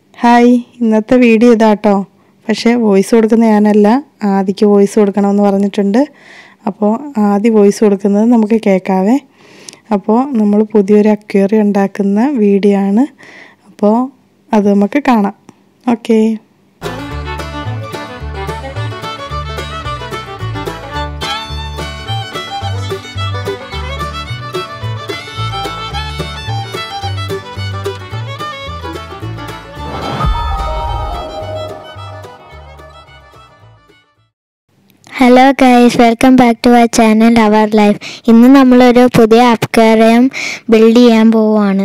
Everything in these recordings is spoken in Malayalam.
ഹായ് ഇന്നത്തെ വീഡിയോ ഇതാട്ടോ പക്ഷേ വോയിസ് കൊടുക്കുന്ന ഞാനല്ല ആദിക്ക് വോയിസ് കൊടുക്കണമെന്ന് പറഞ്ഞിട്ടുണ്ട് അപ്പോൾ ആദ്യ വോയിസ് കൊടുക്കുന്നത് നമുക്ക് കേൾക്കാവേ അപ്പോൾ നമ്മൾ പുതിയൊരു അക്വേറി ഉണ്ടാക്കുന്ന വീഡിയോ ആണ് അപ്പോൾ അത് നമുക്ക് കാണാം okay hello guys welcome back to our channel our life ഇന്ന് നമ്മളൊരു പുതിയ അക്വേറിയം ബിൽഡ് ചെയ്യാൻ പോവുകയാണ്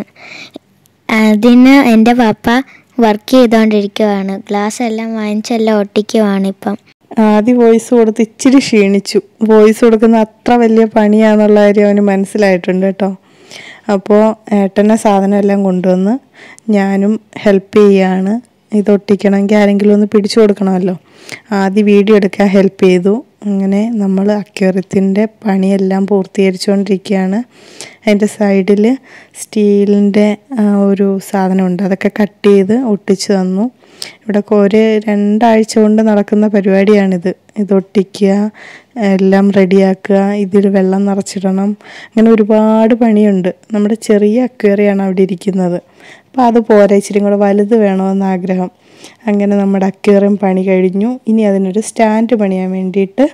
അതിന് എൻ്റെ പപ്പ വർക്ക് ചെയ്തുകൊണ്ടിരിക്കുവാണ് ഗ്ലാസ് എല്ലാം വാങ്ങിച്ചെല്ലാം ഒട്ടിക്കുവാണ് ഇപ്പം ആദ്യ വോയിസ് കൊടുത്ത് ഇച്ചിരി ക്ഷീണിച്ചു വോയിസ് കൊടുക്കുന്ന അത്ര വലിയ പണിയാന്നുള്ള കാര്യം അവന് മനസ്സിലായിട്ടുണ്ട് കേട്ടോ അപ്പോൾ ഏട്ടനെ സാധനം എല്ലാം കൊണ്ടുവന്ന് ഞാനും ഹെൽപ്പ് ചെയ്യാണ് ഇത് ഒട്ടിക്കണമെങ്കിൽ ആരെങ്കിലും ഒന്ന് പിടിച്ചു കൊടുക്കണമല്ലോ ആദ്യം വീഡിയോ എടുക്കാൻ ഹെൽപ്പ് ചെയ്തു അങ്ങനെ നമ്മൾ അക്വേറിയത്തിൻ്റെ പണിയെല്ലാം പൂർത്തീകരിച്ചുകൊണ്ടിരിക്കുകയാണ് അതിൻ്റെ സൈഡിൽ സ്റ്റീലിൻ്റെ ഒരു സാധനമുണ്ട് അതൊക്കെ കട്ട് ചെയ്ത് ഒട്ടിച്ച് തന്നു ഇവിടെ ഒരു രണ്ടാഴ്ച കൊണ്ട് നടക്കുന്ന പരിപാടിയാണിത് ഇത് ഒട്ടിക്കുക എല്ലാം റെഡിയാക്കുക ഇതിൽ വെള്ളം നിറച്ചിടണം അങ്ങനെ ഒരുപാട് പണിയുണ്ട് നമ്മുടെ ചെറിയ അക്വേറിയാണ് അവിടെ ഇരിക്കുന്നത് അപ്പോൾ അത് പോരാ ഇച്ചിരി കൂടെ വലുത് വേണമെന്ന് ആഗ്രഹം അങ്ങനെ നമ്മുടെ അക്വേറിയം പണി കഴിഞ്ഞു ഇനി അതിനൊരു സ്റ്റാൻഡ് പണിയാൻ വേണ്ടിയിട്ട്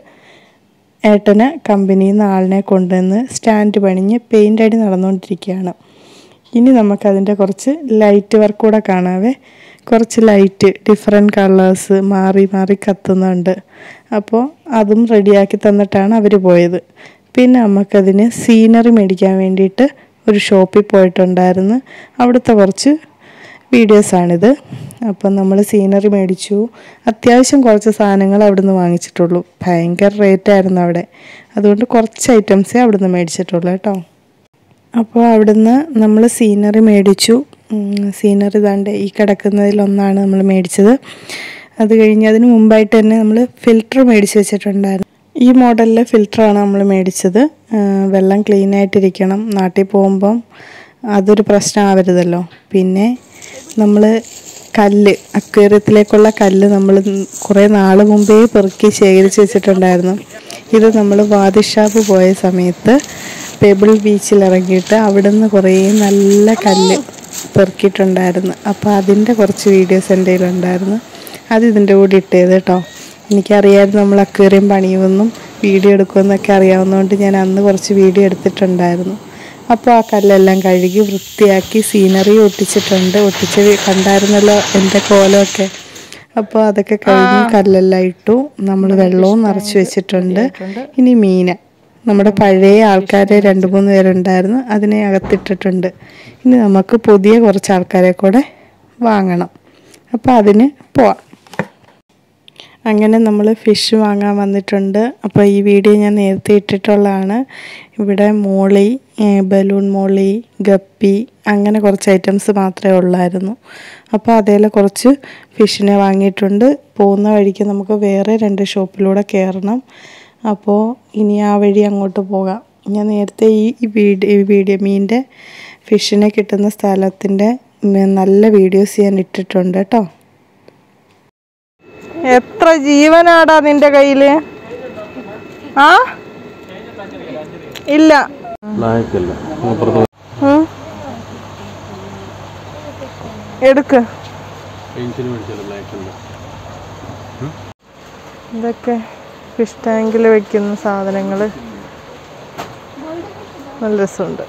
ഏട്ടന് കമ്പനിയിൽ നിന്ന് ആളിനെ കൊണ്ടുവന്ന് സ്റ്റാൻഡ് പണിഞ്ഞ് പെയിൻ്റ് അടി നടന്നുകൊണ്ടിരിക്കുകയാണ് ഇനി നമുക്കതിൻ്റെ കുറച്ച് ലൈറ്റ് വർക്ക് കൂടെ കാണാവേ കുറച്ച് ലൈറ്റ് ഡിഫറെൻറ്റ് കളേഴ്സ് മാറി മാറി കത്തുന്നുണ്ട് അപ്പോൾ അതും റെഡിയാക്കി തന്നിട്ടാണ് അവർ പോയത് പിന്നെ നമുക്കതിന് സീനറി മേടിക്കാൻ വേണ്ടിയിട്ട് ഒരു ഷോപ്പിൽ പോയിട്ടുണ്ടായിരുന്നു അവിടുത്തെ കുറച്ച് വീഡിയോസാണിത് അപ്പം നമ്മൾ സീനറി മേടിച്ചു അത്യാവശ്യം കുറച്ച് സാധനങ്ങൾ അവിടുന്ന് വാങ്ങിച്ചിട്ടുള്ളൂ ഭയങ്കര റേറ്റായിരുന്നു അവിടെ അതുകൊണ്ട് കുറച്ച് ഐറ്റംസേ അവിടുന്ന് മേടിച്ചിട്ടുള്ളൂ കേട്ടോ അപ്പോൾ അവിടുന്ന് നമ്മൾ സീനറി മേടിച്ചു സീനറി ഇതാണ്ട് ഈ കിടക്കുന്നതിലൊന്നാണ് നമ്മൾ മേടിച്ചത് അത് കഴിഞ്ഞ് അതിന് മുമ്പായിട്ട് തന്നെ നമ്മൾ ഫിൽറ്റർ മേടിച്ച് വെച്ചിട്ടുണ്ടായിരുന്നു ഈ മോഡലിലെ ഫിൽറ്ററാണ് നമ്മൾ മേടിച്ചത് വെള്ളം ക്ലീൻ ആയിട്ടിരിക്കണം നാട്ടിൽ പോകുമ്പം അതൊരു പ്രശ്നമാവരുതല്ലോ പിന്നെ നമ്മൾ കല്ല് അക്വേറിയത്തിലേക്കുള്ള കല്ല് നമ്മൾ കുറേ നാൾ മുമ്പേ പെറുക്കി ശേഖരിച്ച് വെച്ചിട്ടുണ്ടായിരുന്നു ഇത് നമ്മൾ വാദിഷാപ്പ് പോയ സമയത്ത് പെബിൾ ബീച്ചിൽ ഇറങ്ങിയിട്ട് അവിടുന്ന് കുറേ നല്ല കല്ല് പെറുക്കിയിട്ടുണ്ടായിരുന്നു അപ്പോൾ അതിൻ്റെ കുറച്ച് വീഡിയോസ് എൻ്റെ കയ്യിലുണ്ടായിരുന്നു അത് ഇതിൻ്റെ കൂടെ ഇട്ടത് കേട്ടോ എനിക്കറിയാമായിരുന്നു നമ്മൾ അക്വേറിയം പണിയുമെന്നും വീഡിയോ എടുക്കുമെന്നൊക്കെ അറിയാവുന്നതുകൊണ്ട് ഞാൻ അന്ന് കുറച്ച് വീഡിയോ എടുത്തിട്ടുണ്ടായിരുന്നു അപ്പോൾ ആ കല്ലെല്ലാം കഴുകി വൃത്തിയാക്കി സീനറി ഒട്ടിച്ചിട്ടുണ്ട് ഒട്ടിച്ച് കണ്ടായിരുന്നല്ലോ എൻ്റെ കോലമൊക്കെ അപ്പോൾ അതൊക്കെ കഴിഞ്ഞ് കല്ലെല്ലാം ഇട്ടു നമ്മൾ വെള്ളവും നിറച്ച് വെച്ചിട്ടുണ്ട് ഇനി മീന നമ്മുടെ പഴയ ആൾക്കാരെ രണ്ട് മൂന്ന് പേരുണ്ടായിരുന്നു അതിനെ അകത്തിട്ടിട്ടുണ്ട് ഇനി നമുക്ക് പുതിയ കുറച്ച് ആൾക്കാരെ കൂടെ വാങ്ങണം അപ്പോൾ അതിന് പോവാം അങ്ങനെ നമ്മൾ ഫിഷ് വാങ്ങാൻ വന്നിട്ടുണ്ട് അപ്പോൾ ഈ വീഡിയോ ഞാൻ നേരത്തെ ഇട്ടിട്ടുള്ളതാണ് ഇവിടെ മോളി ബലൂൺ മോളി ഗപ്പി അങ്ങനെ കുറച്ച് ഐറ്റംസ് മാത്രമേ ഉള്ളായിരുന്നു അപ്പോൾ അതേലെ കുറച്ച് ഫിഷിനെ വാങ്ങിയിട്ടുണ്ട് പോകുന്ന വഴിക്ക് നമുക്ക് വേറെ രണ്ട് ഷോപ്പിലൂടെ കയറണം അപ്പോൾ ഇനി ആ വഴി അങ്ങോട്ട് പോകാം ഞാൻ നേരത്തെ ഈ വീഡിയോ ഈ വീഡിയോ മീനിൻ്റെ ഫിഷിനെ കിട്ടുന്ന സ്ഥലത്തിൻ്റെ നല്ല വീഡിയോസ് ഞാൻ ഇട്ടിട്ടുണ്ട് കേട്ടോ എത്ര ജീവനാടാ നിന്റെ കയ്യില് ആ ഇല്ല ബ്ലാക്ക് അല്ല ഉം. എടുക്ക് പെയിൻസിന് മേടിച്ചത് ബ്ലാക്ക് അല്ല ഇതൊക്കെ ഫിഷ് ടാങ്കിൽ വെക്കുന്ന സാധനങ്ങൾ നല്ല രസമുണ്ട്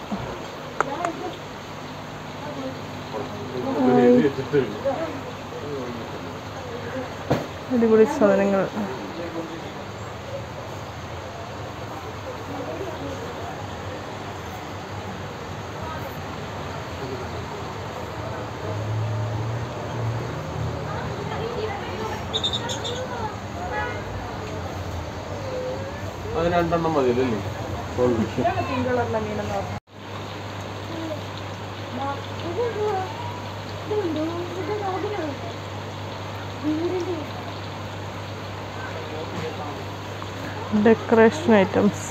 അടിപൊളി സാധനങ്ങൾ അത് രണ്ടെണ്ണം മതിയല്ലേ ഗോൾഡ് ഫിഷ് ഡെക്കറേഷൻ ഐറ്റംസ്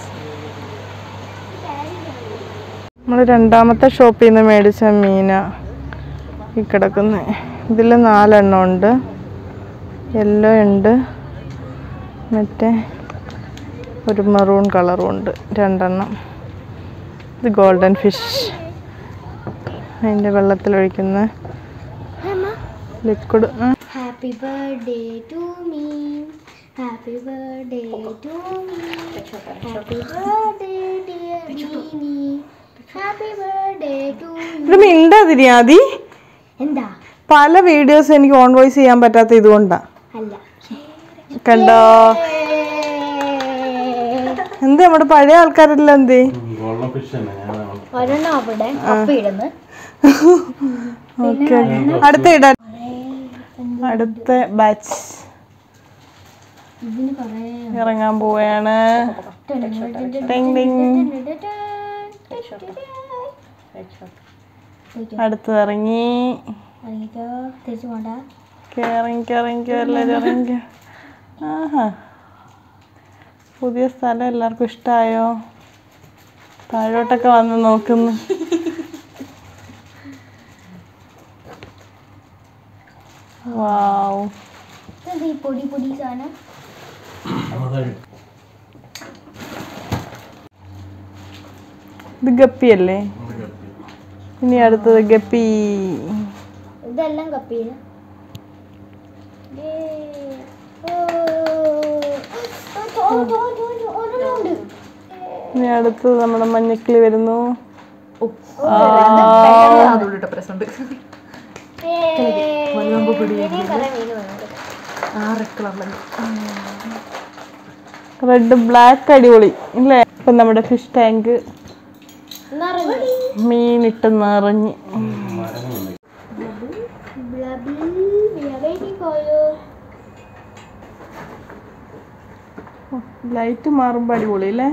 നമ്മൾ രണ്ടാമത്തെ ഷോപ്പിൽ നിന്ന് മേടിച്ച മീന ഈ കിടക്കുന്നത് ഇതിൽ നാലെണ്ണം ഉണ്ട് യെല്ലോ ഉണ്ട് മറ്റേ ഒരു മെറൂൺ കളറും ഉണ്ട് രണ്ടെണ്ണം ഇത് ഗോൾഡൻ ഫിഷ് അതിൻ്റെ വെള്ളത്തിലൊഴിക്കുന്ന liquid happy birthday to me happy birthday to me happy birthday dear Meeni happy birthday to ഇത് മിണ്ടാതിരി ആദി എന്താ പല വീഡിയോസ് എനിക്ക് ഓൺ വോയിസ് ചെയ്യാൻ പറ്റാത്ത ഇതുകൊണ്ടാ അല്ല കണ്ടോ എന്ത് നമ്മുടെ പഴയ ആൾക്കാരെല്ലാം എന്തേ ഗോൾഡൻ ഫിഷ് തന്നെ ഞാൻ ഒരെണ്ണം അവിടെ കപ്പയിടുന്നു ഓക്കെ അടുത്ത ഇടാൻ അടുത്ത ബാച്ച് ഇതിന് കുറേ ഇറങ്ങാൻ പോവുകയാണ് ടിങ് ടിങ്. അടുത്തത് ഇറങ്ങി ഇറങ്ങിക്കോ തിരിച്ചു പോണ്ട ഇറങ്ങിക്കോ ഇറങ്ങിക്കോ എല്ലാവരും ഇറങ്ങിക്കോ ആഹാ പുതിയ സ്ഥലം എല്ലാവർക്കും ഇഷ്ടമായോ താഴോട്ടൊക്കെ വന്ന് നോക്കുന്നു വാവ് ഇത് ഈ പൊടി പൊടി സാധനം ഇത് ഗപ്പിയല്ലേ ഇനി അടുത്തത് ഗപ്പി ഇതെല്ലാം കപ്പിയില്ല ഇനി അടുത്തത് നമ്മുടെ മഞ്ഞക്കിളി വരുന്നു റെഡ് ബ്ലാക്ക് അടിപൊളി ഇല്ലേ ഇപ്പം നമ്മുടെ ഫിഷ് ടാങ്ക് മീനിട്ട് നിറഞ്ഞ് ലൈറ്റ് മാറുമ്പോൾ അടിപൊളി അല്ലേ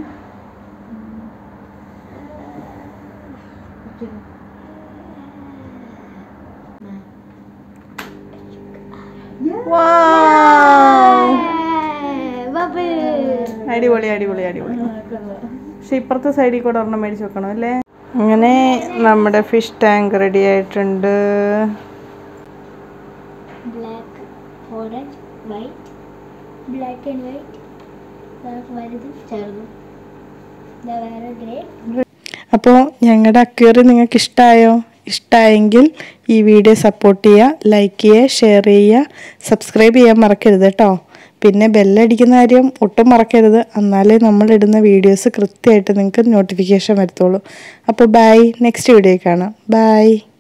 Wow. അടിപൊളി അടിപൊളി അടിപൊളി പക്ഷെ ഇപ്പുറത്തെ സൈഡിൽ കൂടെ ഒരെണ്ണം മേടിച്ച് വെക്കണം അല്ലേ അങ്ങനെ നമ്മുടെ ഫിഷ് ടാങ്ക് റെഡി ആയിട്ടുണ്ട് black orange white black and white വലുതും ചെറുതും ഇതാ വേറെ ഗ്രേ അപ്പോൾ ഞങ്ങളുടെ അക്വേറി നിങ്ങൾക്ക് ഇഷ്ടമായോ ഇഷ്ടമായെങ്കിൽ ഈ വീഡിയോ സപ്പോർട്ട് ചെയ്യുക ലൈക്ക് ചെയ്യുക ഷെയർ ചെയ്യുക സബ്സ്ക്രൈബ് ചെയ്യാൻ മറക്കരുത് കേട്ടോ പിന്നെ ബെല്ലടിക്കുന്ന കാര്യം ഒട്ടും മറക്കരുത് എന്നാലേ നമ്മൾ ഇടുന്ന വീഡിയോസ് കൃത്യമായിട്ട് നിങ്ങൾക്ക് നോട്ടിഫിക്കേഷൻ വരത്തുള്ളൂ അപ്പോൾ ബൈ നെക്സ്റ്റ് വീഡിയോ കാണാം ബൈ